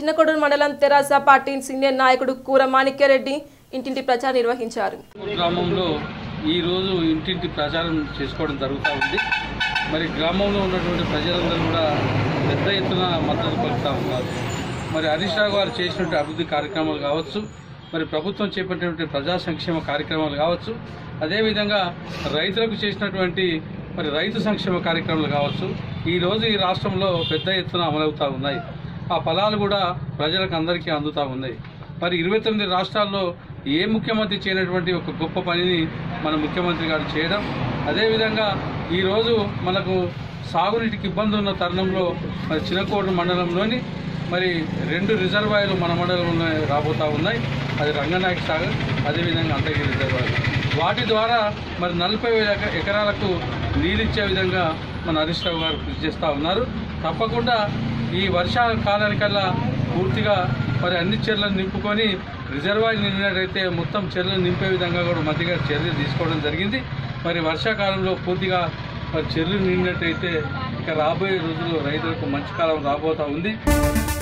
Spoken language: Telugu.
చిన్నకొడూరు మండలం తెరాస పార్టీ సీనియర్ నాయకుడు కూర మాణిక్యరెడ్డి ఇంటింటి ప్రచారం నిర్వహించారు గ్రామంలో ఈరోజు ఇంటింటి ప్రచారం చేసుకోవడం జరుగుతూ ఉంది మరి గ్రామంలో ఉన్నటువంటి ప్రజలందరూ కూడా పెద్ద ఎత్తున మద్దతు పలుకుతూ ఉన్నారు మరి హరీష్ రావు గారు చేసినటువంటి అభివృద్ధి కార్యక్రమాలు కావచ్చు మరి ప్రభుత్వం చేపట్టినటువంటి ప్రజా సంక్షేమ కార్యక్రమాలు కావచ్చు అదేవిధంగా రైతులకు చేసినటువంటి మరి రైతు సంక్షేమ కార్యక్రమాలు కావచ్చు ఈ రోజు ఈ రాష్ట్రంలో పెద్ద ఎత్తున అమలవుతూ ఉన్నాయి ఆ ఫలాలు కూడా ప్రజలకు అందరికీ అందుతూ ఉన్నాయి మరి ఇరవై తొమ్మిది రాష్ట్రాల్లో ఏ ముఖ్యమంత్రి చేయనటువంటి ఒక గొప్ప పనిని మన ముఖ్యమంత్రి గారు చేయడం అదేవిధంగా ఈరోజు మనకు సాగునీటికి ఇబ్బంది ఉన్న తరుణంలో మరి చిన్నకోట మండలంలోని మరి రెండు రిజర్వాయర్లు మన మండలంలో రాబోతూ ఉన్నాయి అది రంగనాయక సాగర్ అదేవిధంగా అంతగిరి రిజర్వాయర్ వాటి ద్వారా మరి నలభై వేల ఎక- ఎకరాలకు నీరిచ్చే విధంగా మన హరీష్ రావు గారు కృషి చేస్తూ ఉన్నారు తప్పకుండా ఈ వర్షాకాలానికల్లా పూర్తిగా మరి అన్ని చెర్లను నింపుకొని రిజర్వాయర్ నిండినట్టయితే మొత్తం చెర్లను నింపే విధంగా కూడా మంత్రి గారు చర్యలు తీసుకోవడం జరిగింది మరి వర్షాకాలంలో పూర్తిగా మరి చెర్లు నిండినట్టయితే ఇక రాబోయే రోజుల్లో రైతులకు మంచి కాలం రాబోతా ఉంది